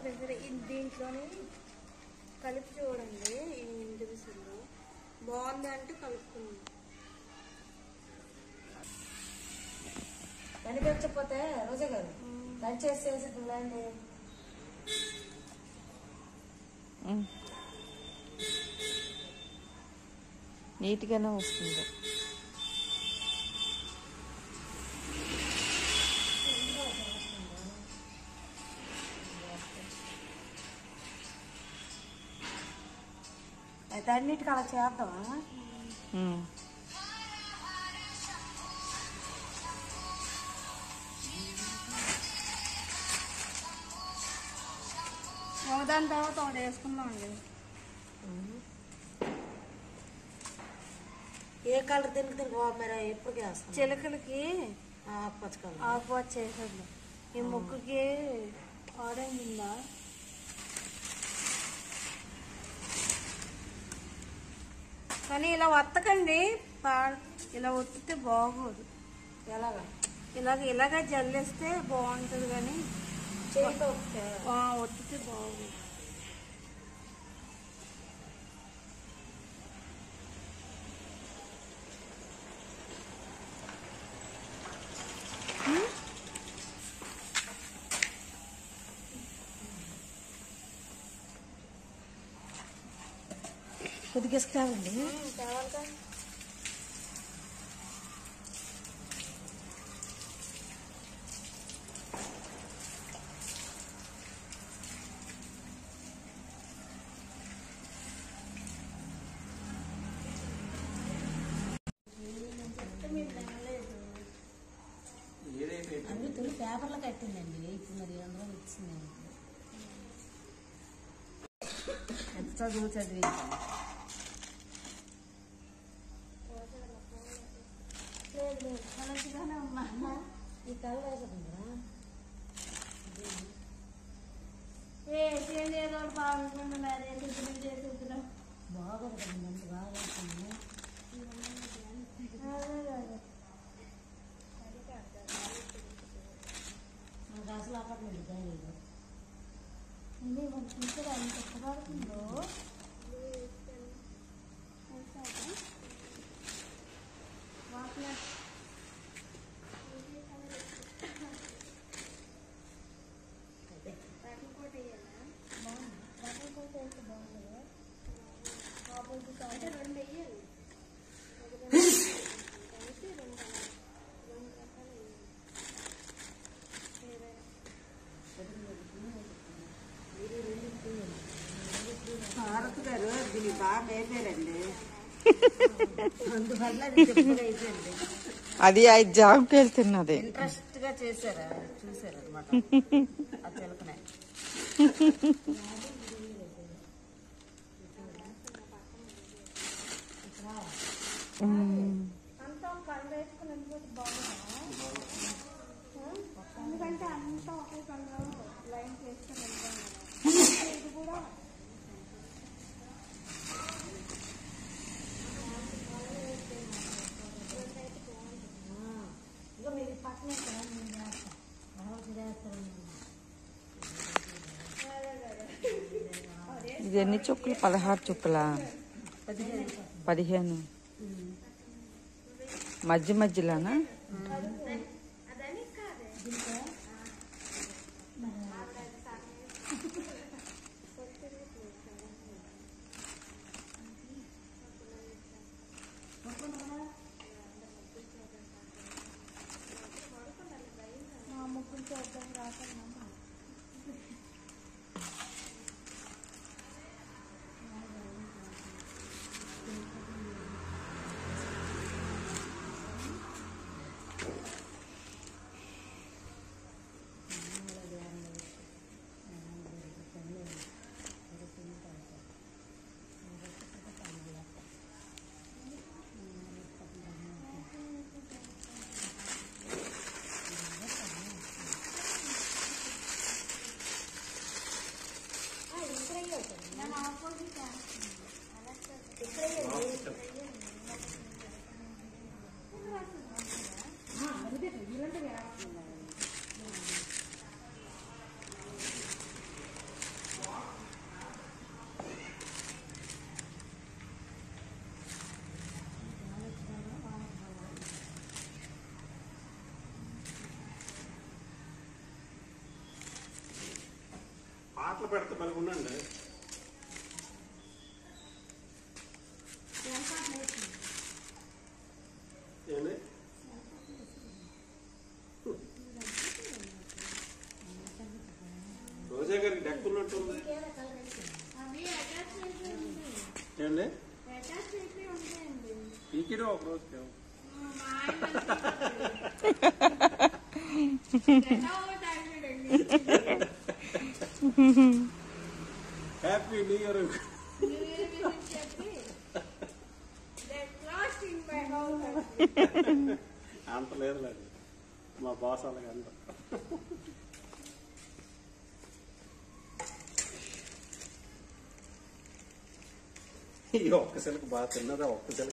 దగ్గర ఇది దీంట్లోనే కలిపి చూడండి ఈ ఇండివిజువల్ బాగుంది అంటే కలుపుకుందాం కనిపించకపోతే రోజా గారు దయచేసి పిల్లండి నీట్గానే వస్తుంది అయితే అన్నిటికీ అలా చేద్దామా ఉమ్. ఒకదాని తర్వాత ఒకటి వేసుకుందాం అండి ఏ కలర్ తినక తినక మరి ఎప్పటికీ వేస్తాం చిలకలకి ఆకుపచ్చ కలర్ ఆకుపచ్చ చేసేద్దాం ఈ ముక్కుకి ఆరెంజ్ ఉందా కానీ ఇలా వత్తకండి పా- ఇలా ఒత్తితే బాగోదు ఎలాగా ఇలాగ ఇలాగ జల్లేస్తే బాగుంటుంది కానీ చేతితో ఒకటే. ఆ, ఒత్తితే బాగోదు కొద్దిగా ఇసుకురావండి అవి తొలి పేపర్లో కట్టిందండి ఇప్పుడు మరి అందులో వచ్చిందండి ఎంత చదువు చదివి మంచిగానే ఉన్నా ఈ కళ వేసుకుందా ఏ చేయండి ఏదో ఒకటి బాగుంటుంది అదే టిఫిన్ చేసి వద్దురా. బాగోదు కదా మంచి బాగా వేస్తుంది అదే కదా. మనకు అసలు అపార్ట్మెంట్ లేదు ఇది మన టీచర్ ఎంత ఇష్టపడుతుందో వాటిలో అంటే రెండు వెయ్యాలి భారత్ గారు దీన్ని బాగా మేపారండి అందువల్ల అది చెప్పగా అయిపోయింది అది ఐదు జాబ్కి వెళ్తున్నది ఇంట్రెస్ట్ గా చేశారా చూసారు అనమాట ఆ చిలకనే ఉమ్. అంతా కళ్ళు వేసుకుని వెళ్ళిపోతే బాగుందా ఎందుకంటే అంతా ఒకే కళ్ళు లైన్ చేసుకుని వెళ్తాం కదా ఇది కూడా ఇక మీరు పక్కన ఇక్కడ నేను చేస్తాను రోజు చేస్తాను ఇది ఎన్ని చుక్కలు పదహారు చుక్కలా పదిహేను మధ్య మధ్యలోనా మా ముగ్గురు చూద్దాం రాకన్నా పాటలు పెడితే మనకు ఉండండి ఏంటి రోజా గారికి డెక్ ఉన్నట్టుంది అవి అటాచ్ అయిపోయి ఉంటాయి ఏంటి అటాచ్ అయిపోయి ఉంటాయండి పీకిడే ఒక రోజుకి మా ఆయన ఎలా తాగినాడండి happy new year new year విషయం చెప్పి that last in my house అంత లేదులేదు మా బాస్ అలాగే అంత ఈ ఒక్క సిలక బాగా తిన్నదా ఒక్క సిలక